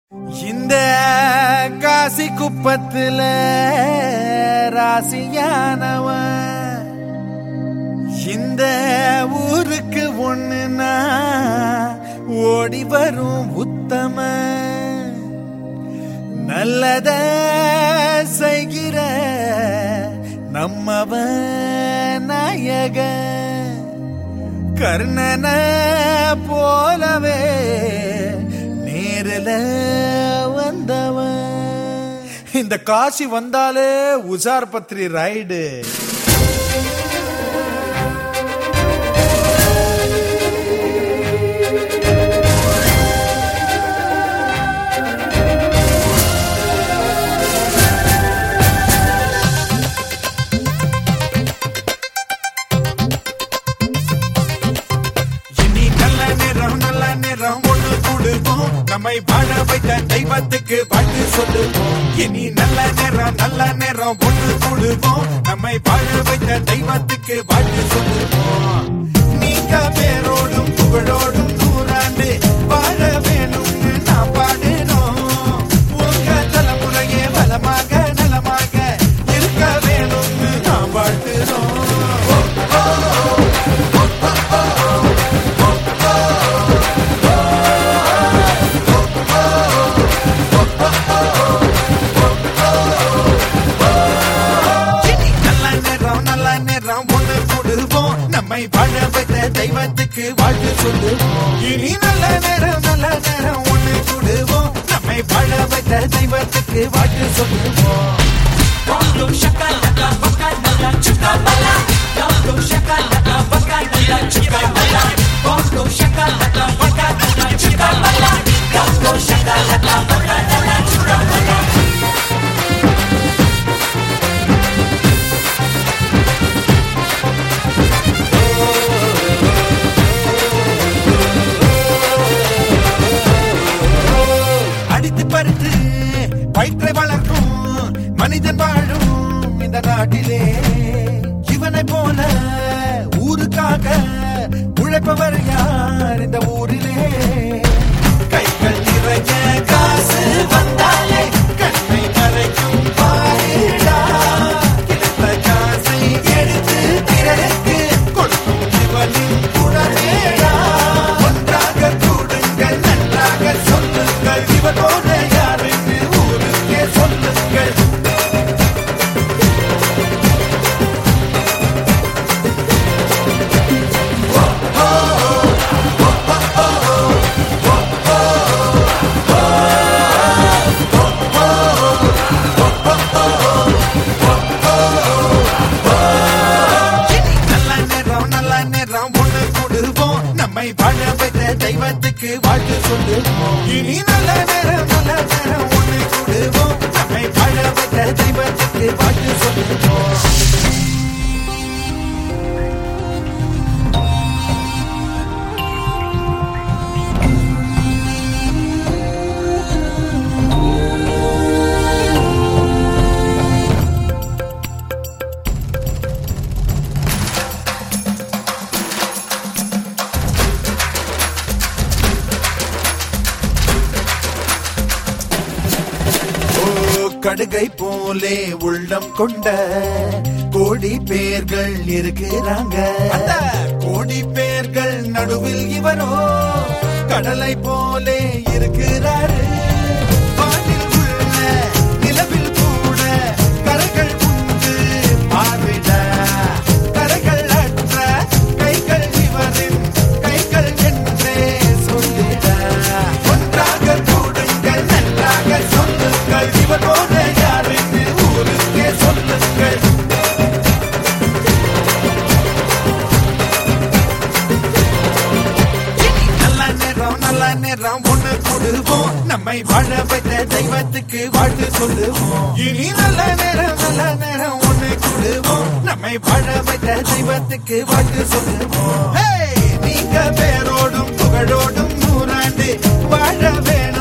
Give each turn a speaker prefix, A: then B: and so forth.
A: இந்த காசி குப்பத்துல ராசியானவன் இந்த ஊருக்கு ஒண்ணுனா ஓடி வரும் உத்தம நல்லத செய்கிற நம்மவன் நாயக கர்ணன போலவே நேரில் வந்தவன் இந்த காசி வந்தாலே உசார் பத்ரி ரைடு இனி நல்ல நேரம் நல்ல நேரம் ஒண்ணு கூடுவோம் நம்மை வாழ வைத்த தெய்வத்துக்கு வாழ்த்து சொல்லுவோம் இனி நல்ல நேரம் நல்ல நேரம் ஒண்ணு கூடுவோம் நம்மை வாழ வைத்த தெய்வத்துக்கு வாழ்த்து சொல்லுவோம் நீங்க பேரோடும் புகழோடும் நூறாண்டு வாழ வேணும்னு நான் பாடுறோம் உங்க தலைமுறையே பலமாக நலமாக இருக்க வேணும்னு நான் வாழ்த்துறோம் இனி நல்ல நேரம் நல்ல நேரம் ஒண்ணு கூடுவோம் நம்மை வாழ வைத்த தெய்வத்துக்கு வாழ்த்து சொல்லுவோம் இனி நல்ல நேரம் நல்ல நேரம் ஒண்ணு கூடுவோம் நம்மை வாழ வைத்த தெய்வத்துக்கு வாழ்த்து சொல்லுவோம் அடித்து பறித்து வயிற்றை வளர்க்கும் மனிதன் வாழும் இந்த நாட்டிலே இவனை போல ஊருக்காக உழைப்பவர் யார் இந்த ஊரிலே கைகள் நிறைய காசு வந்தாலே கண்ணை மறைக்கும் பாரிடா கிடைத்த காசை எடுத்து பிறருக்கு கொடுக்கும் இவனின் குணமேடா ஒன்றாக கூடுங்கள் நன்றாக சொல்லுங்கள் இவனோட யாருன்னு ஊருக்கே சொல்லுங்கள் இனி நல்ல நேரம் நல்ல நேரம் ஒண்ணு கூடுவோம் நம்மை வாழ வைத்த தெய்வத்துக்கு வாழ்த்து சொல்லுவோம் இனி நல்ல நேரம் நல்ல நேரம் ஒண்ணு கூடுவோம் நம்மை வாழ வைத்த தெய்வத்துக்கு வாழ்த்து சொல்லுவோம் ஓ கடுகை போலே உள்ளம் கொண்ட கோடி பேர்கள் இருக்கிறாங்க அந்த கோடி பேர்கள் நடுவில் இவரோ கடலை போலே இருக்கிறாரு வானில் உள்ள நிலவில் கூட கரைகள் உண்டு பார்விட கரைகள் அற்ற கைகள் இவரின் கைகள் என்றே சொல்லிட ஒன்றாக கூடுங்கள் நன்றாக சொல்லுங்கள் இவனோட யாருன்னு ஊருக்கே சொல்லுங்கள் இனி நல்ல நேரம் நல்ல நேரம் ஒண்ணு கூடுவோம் நம்மை வாழ வைத்த தெய்வத்துக்கு வாழ்த்து சொல்லுவோம் இனி நல்ல நேரம் நல்ல நேரம் ஒண்ணு கூடுவோம் நம்மை வாழ வைத்த தெய்வத்துக்கு வாழ்த்து சொல்லுவோம் Hey! நீங்க பேரோடும் புகழோடும் நூறாண்டு வாழ வேணும்